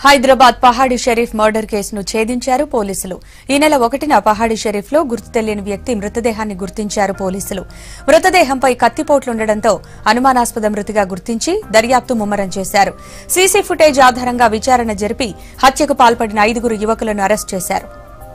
Hyderabad Pahadi Sharif murder కేసును ఛేదించారు పోలీసులు ఈ నెల ఒకటిన పహాడీ షరీఫ్ లో గుర్తు తెలియని వ్యక్తి మృతదేహాన్ని గుర్తించారు పోలీసులు మృతదేహంపై కత్తిపోట్లుండటంతో అనుమానాస్పద మృతిగా గుర్తించి దర్యాప్తు ముమ్మరం చేశారు సీసీ ఫుటేజ్ ఆధారంగా విచారణ జరిపి హత్యకు పాల్పడిన ఐదుగురు యువకులను అరెస్ట్ చేశారు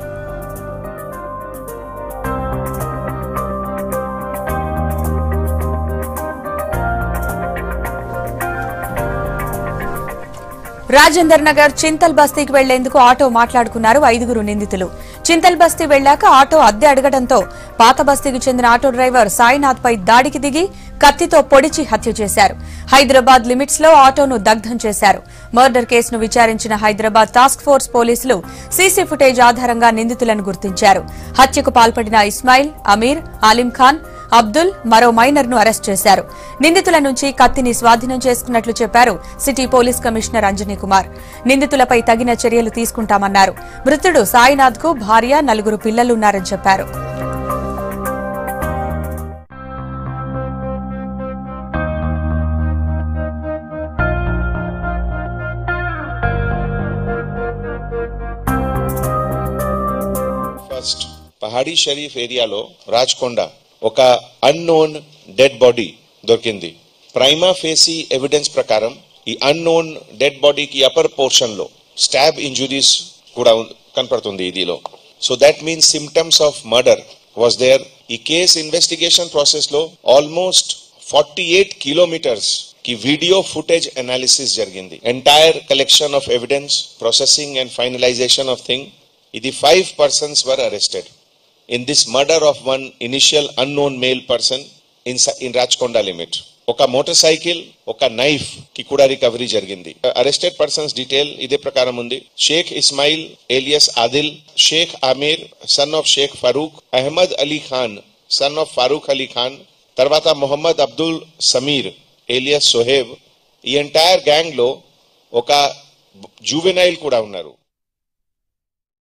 రాజేందర్ నగర్ చింతల్ బస్తీకి వెళ్లేందుకు ఆటో మాట్లాడుకున్నారు ఐదుగురు నిందితులు చింతల్ బస్తీ వెళ్లాక ఆటో అద్దె అడగడంతో పాత బస్తీకి చెందిన ఆటో డ్రైవర్ సాయినాథ్ పై దాడికి దిగి కత్తితో పొడిచి హత్య చేశారు హైదరాబాద్ లిమిట్స్ లో ఆటోను దగ్ధం చేశారు మర్డర్ కేసును విచారించిన హైదరాబాద్ టాస్క్ ఫోర్స్ పోలీసులు సీసీ ఫుటేజ్ ఆధారంగా నిందితులను గుర్తించారు హత్యకు పాల్పడిన ఇస్మాయిల్ అమీర్ ఆలిం ఖాన్ అబ్దుల్ మరో మైనర్ ను అరెస్ట్ చేశారు నిందితుల నుంచి కత్తిని స్వాధీనం చేసుకున్నట్లు చెప్పారు city police commissioner Anjani Kumar నిందితులపై తగిన చర్యలు తీసుకుంటామన్నారు మృతుడు సాయినాథ్ కు భార్య నలుగురు పిల్లలున్నారని చెప్పారు ఫస్ట్ పహాడీ షరీఫ్ ఏరియాలో రాజ్కొండ ఒక అన్నోన్ డెడ్ బాడీ దొరికింది ప్రైమా ఫేసీ ఎవిడెన్స్ ప్రకారం ఈ అన్నోన్ డెడ్ బాడీకి అప్పర్ పోర్షన్ లో స్టాబ్ ఇంజురీస్ కూడా ఉన్- కనపడుతుంది ఇదిలో so that means symptoms of murder was there ఈ కేస్ ఇన్వెస్టిగేషన్ ప్రాసెస్ లో ఆల్మోస్ట్ ఫార్టీ ఎయిట్ కిలోమీటర్స్ కి వీడియో ఫుటేజ్ అనాలిసిస్ జరిగింది entire collection of evidence processing and finalisation of thing ఇది five persons were arrested in this murder of one initial unknown male person in in Rachakonda limit ఒక motorcycle ఒక knife కి కూడా recovery జరిగింది arrested persons detail ఇదే ప్రకారం ఉంది Sheikh Ismail alias Adil Sheikh Aamir son of Sheikh Farooq Ahmed Ali Khan son of Farooq Ali Khan తర్వాత మొహమ్మద్ అబ్దుల్ సమీర్ ఏలియస్ సోహేబ్ ఈ ఎంటైర్ గ్యాంగ్ లో ఒక జూవెనైల్ కూడా ఉన్నారు